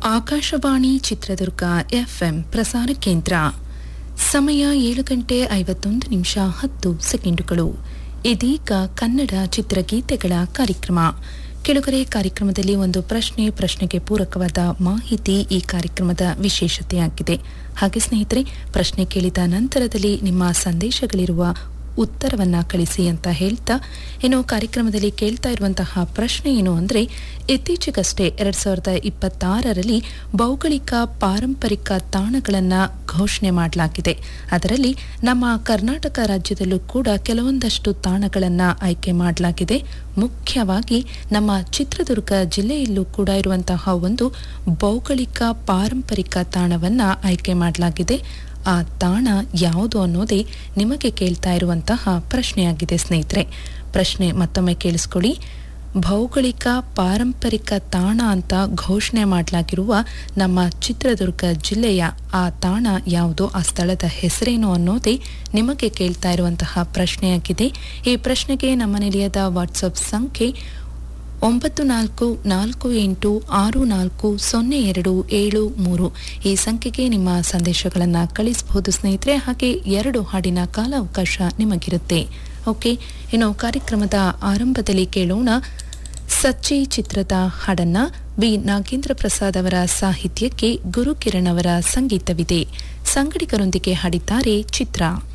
Akashvani Chitradurga FM ಪ್ರಸಾರ ಕೇಂದ್ರ ಸಮಯ ಏಳು ಗಂಟೆ ಐವತ್ತೊಂದು ನಿಮಿಷ ಹತ್ತು ಸೆಕೆಂಡುಗಳು ಇದೀಗ ಕನ್ನಡ ಚಿತ್ರಗೀತೆಗಳ ಕಾರ್ಯಕ್ರಮ ಕೆಳಗರೆ ಕಾರ್ಯಕ್ರಮದಲ್ಲಿ ಒಂದು ಪ್ರಶ್ನೆ ಪ್ರಶ್ನೆಗೆ ಪೂರಕವಾದ ಮಾಹಿತಿ ಈ ಕಾರ್ಯಕ್ರಮದ ವಿಶೇಷತೆಯಾಗಿದೆ ಹಾಗೆ ಸ್ನೇಹಿತರೆ ಪ್ರಶ್ನೆ ಕೇಳಿದ ನಂತರದಲ್ಲಿ ನಿಮ್ಮ ಸಂದೇಶಗಳಿರುವ ಉತ್ತರವನ್ನ ಕಳಿಸಿ ಅಂತ ಹೇಳ್ತಾ ಇನ್ನು ಕಾರ್ಯಕ್ರಮದಲ್ಲಿ ಕೇಳ್ತಾ ಇರುವಂತಹ ಪ್ರಶ್ನೆ ಏನು ಅಂದ್ರೆ ಇತ್ತೀಚೆಗಷ್ಟೇ ಎರಡ್ ಸಾವಿರದ ಇಪ್ಪತ್ತಾರರಲ್ಲಿ ಭೌಗೋಳಿಕ ಪಾರಂಪರಿಕ ತಾಣಗಳನ್ನ ಘೋಷಣೆ ಮಾಡಲಾಗಿದೆ ಅದರಲ್ಲಿ ನಮ್ಮ ಕರ್ನಾಟಕ ರಾಜ್ಯದಲ್ಲೂ ಕೂಡ ಕೆಲವೊಂದಷ್ಟು ತಾಣಗಳನ್ನ ಆಯ್ಕೆ ಮಾಡಲಾಗಿದೆ ಮುಖ್ಯವಾಗಿ ನಮ್ಮ ಚಿತ್ರದುರ್ಗ ಜಿಲ್ಲೆಯಲ್ಲೂ ಕೂಡ ಇರುವಂತಹ ಒಂದು ಭೌಗೋಳಿಕ ಪಾರಂಪರಿಕ ತಾಣವನ್ನ ಆಯ್ಕೆ ಮಾಡಲಾಗಿದೆ ಆ ತಾಣ ಯಾವುದು ಅನ್ನೋದೇ ನಿಮಗೆ ಕೇಳ್ತಾ ಇರುವಂತಹ ಪ್ರಶ್ನೆಯಾಗಿದೆ ಸ್ನೇಹಿತರೆ ಪ್ರಶ್ನೆ ಮತ್ತೊಮ್ಮೆ ಕೇಳಿಸ್ಕೊಳ್ಳಿ ಭೌಗೋಳಿಕ ಪಾರಂಪರಿಕ ತಾಣ ಅಂತ ಘೋಷಣೆ ಮಾಡಲಾಗಿರುವ ನಮ್ಮ ಚಿತ್ರದುರ್ಗ ಜಿಲ್ಲೆಯ ಆ ತಾಣ ಯಾವುದು ಆ ಸ್ಥಳದ ಹೆಸರೇನು ಅನ್ನೋದೇ ನಿಮಗೆ ಕೇಳ್ತಾ ಇರುವಂತಹ ಪ್ರಶ್ನೆಯಾಗಿದೆ ಈ ಪ್ರಶ್ನೆಗೆ ನಮ್ಮ ನಿಲಯದ ವಾಟ್ಸಪ್ ಸಂಖ್ಯೆ ಒಂಬತ್ತು ನಾಲ್ಕು ನಾಲ್ಕು ಎಂಟು ಆರು ನಾಲ್ಕು ಸೊನ್ನೆ ಎರಡು ಏಳು ಮೂರು ಈ ಸಂಖ್ಯೆಗೆ ನಿಮ್ಮ ಸಂದೇಶಗಳನ್ನು ಕಳಿಸಬಹುದು ಸ್ನೇಹಿತರೆ ಹಾಗೆ ಎರಡು ಹಾಡಿನ ಕಾಲಾವಕಾಶ ನಿಮಗಿರುತ್ತೆ ಓಕೆ ಇನ್ನು ಕಾರ್ಯಕ್ರಮದ ಆರಂಭದಲ್ಲಿ ಕೇಳೋಣ ಸಚ್ಚಿ ಚಿತ್ರದ ಹಾಡನ್ನ ಬಿ ನಾಗೇಂದ್ರ ಪ್ರಸಾದ್ ಅವರ ಸಾಹಿತ್ಯಕ್ಕೆ ಗುರುಕಿರಣ್ ಅವರ ಸಂಗೀತವಿದೆ ಸಂಗಡಿಗರೊಂದಿಗೆ ಹಾಡಿದ್ದಾರೆ ಚಿತ್ರ